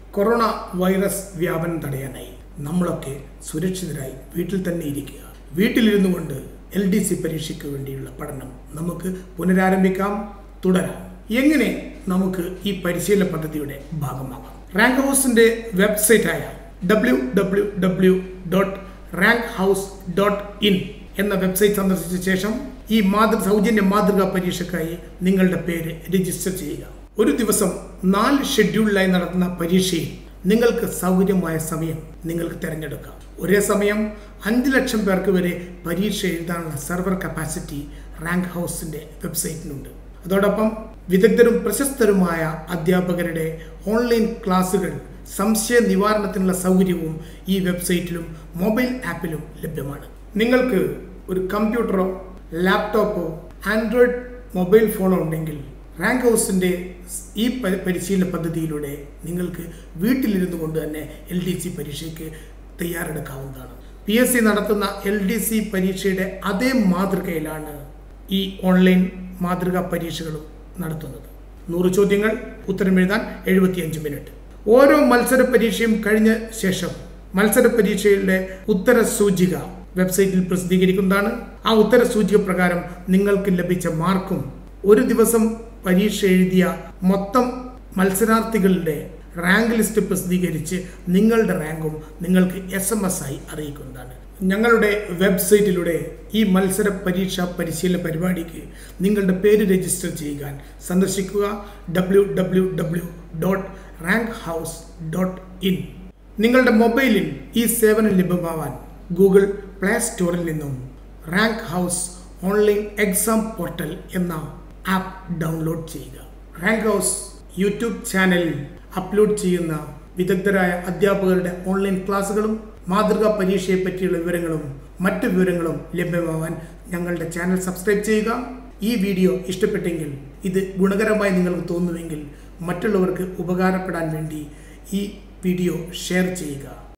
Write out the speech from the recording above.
corona virus വ്യാപനം തടയാനായി നമ്മളൊക്കെ സുരക്ഷിതരായി വീട്ടിൽ തന്നെ ഇരിക്കുക വീട്ടിലിരുന്നു കൊണ്ട് എൽ ഡി സി പരീക്ഷയ്ക്ക് വേണ്ടിയുള്ള പഠനം നമുക്ക് പുനരാരംഭിക്കാം തുടരാം എങ്ങനെ നമുക്ക് ഈ പരിശീലന പദ്ധതിയുടെ ഭാഗമാകാം റാങ്ക് ഹൗസിന്റെ വെബ്സൈറ്റായ W W W dot rank house dot in എന്ന വെബ്സൈറ്റ് സന്ദർശിച്ച ശേഷം ഈ മാതൃ സൗജന്യ മാതൃകാ പരീക്ഷയ്ക്കായി നിങ്ങളുടെ പേര് രജിസ്റ്റർ ചെയ്യുക ഒരു ദിവസം നാല് ഷെഡ്യൂളിലായി നടത്തുന്ന പരീക്ഷയിൽ നിങ്ങൾക്ക് സൗകര്യമായ സമയം നിങ്ങൾക്ക് തിരഞ്ഞെടുക്കാം ഒരേ സമയം അഞ്ച് ലക്ഷം പേർക്ക് വരെ പരീക്ഷ എഴുതാനുള്ള സെർവർ കപ്പാസിറ്റി റാങ്ക് ഹൗസിന്റെ വെബ്സൈറ്റിനുണ്ട് അതോടൊപ്പം വിദഗ്ധരും പ്രശസ്തരുമായ അധ്യാപകരുടെ ഓൺലൈൻ ക്ലാസുകൾ സംശയ നിവാരണത്തിനുള്ള സൗകര്യവും ഈ വെബ്സൈറ്റിലും മൊബൈൽ ആപ്പിലും ലഭ്യമാണ് നിങ്ങൾക്ക് ഒരു കമ്പ്യൂട്ടറോ ലാപ്ടോപ്പോ ആൻഡ്രോയിഡ് മൊബൈൽ ഫോണോ ഉണ്ടെങ്കിൽ റാങ്ക് ഹൗസിൻ്റെ ഈ പ- പരിശീലന പദ്ധതിയിലൂടെ നിങ്ങൾക്ക് വീട്ടിലിരുന്നു കൊണ്ട് തന്നെ എൽ ഡി സി പരീക്ഷയ്ക്ക് തയ്യാറെടുക്കാവുന്നതാണ് പി എസ് സി നടത്തുന്ന എൽ ഡി സി പരീക്ഷയുടെ അതേ മാതൃകയിലാണ് ഈ ഓൺലൈൻ മാതൃകാ പരീക്ഷകളും നടത്തുന്നത് നൂറ് ചോദ്യങ്ങൾ ഉത്തരം എഴുതാൻ എഴുപത്തിയഞ്ച് മിനിറ്റ് ഓരോ മത്സര പരീക്ഷയും കഴിഞ്ഞ ശേഷം മത്സര പരീക്ഷയുടെ ഉത്തര സൂചിക വെബ്സൈറ്റിൽ പ്രസിദ്ധീകരിക്കുന്നതാണ് ആ ഉത്തര സൂചിക പ്രകാരം നിങ്ങൾക്ക് ലഭിച്ച മാർക്കും ഒരു ദിവസം പരീക്ഷ എഴുതിയ മൊത്തം മത്സരാർത്ഥികളുടെ റാങ്ക് ലിസ്റ്റ് പ്രസിദ്ധീകരിച്ച് നിങ്ങളുടെ റാങ്കും നിങ്ങൾക്ക് എസ് എം എസ് ആയി അറിയിക്കുന്നതാണ് ഞങ്ങളുടെ വെബ്സൈറ്റിലൂടെ ഈ മത്സര പരീക്ഷാ പരിശീലന പരിപാടിക്ക് നിങ്ങളുടെ പേര് രജിസ്റ്റർ ചെയ്യുവാൻ സന്ദർശിക്കുക W W W dot rank house dot in നിങ്ങളുടെ മൊബൈലിൽ ഈ സേവനം ലഭ്യമാവാൻ ഗൂഗിൾ പ്ലേ സ്റ്റോറിൽ നിന്നും rank house online exam portal എന്ന ആപ്പ് ഡൗൺലോഡ് ചെയ്യുക റാങ്ക് ഹൗസ് യൂട്യൂബ് ചാനലിൽ അപ്ലോഡ് ചെയ്യുന്ന വിദഗ്ധരായ അധ്യാപകരുടെ ഓൺലൈൻ ക്ലാസ്സുകളും മാതൃകാ പരീക്ഷയെ പറ്റിയുള്ള വിവരങ്ങളും മറ്റ് വിവരങ്ങളും ലഭ്യമാവാൻ ഞങ്ങളുടെ ചാനൽ സബ്സ്ക്രൈബ് ചെയ്യുക ഈ വീഡിയോ ഇഷ്ടപ്പെട്ടെങ്കിൽ ഇത് ഗുണകരമായി നിങ്ങൾക്ക് തോന്നുമെങ്കിൽ മറ്റുള്ളവർക്ക് ഉപകാരപ്പെടാൻ വേണ്ടി ഈ വീഡിയോ ഷെയർ ചെയ്യുക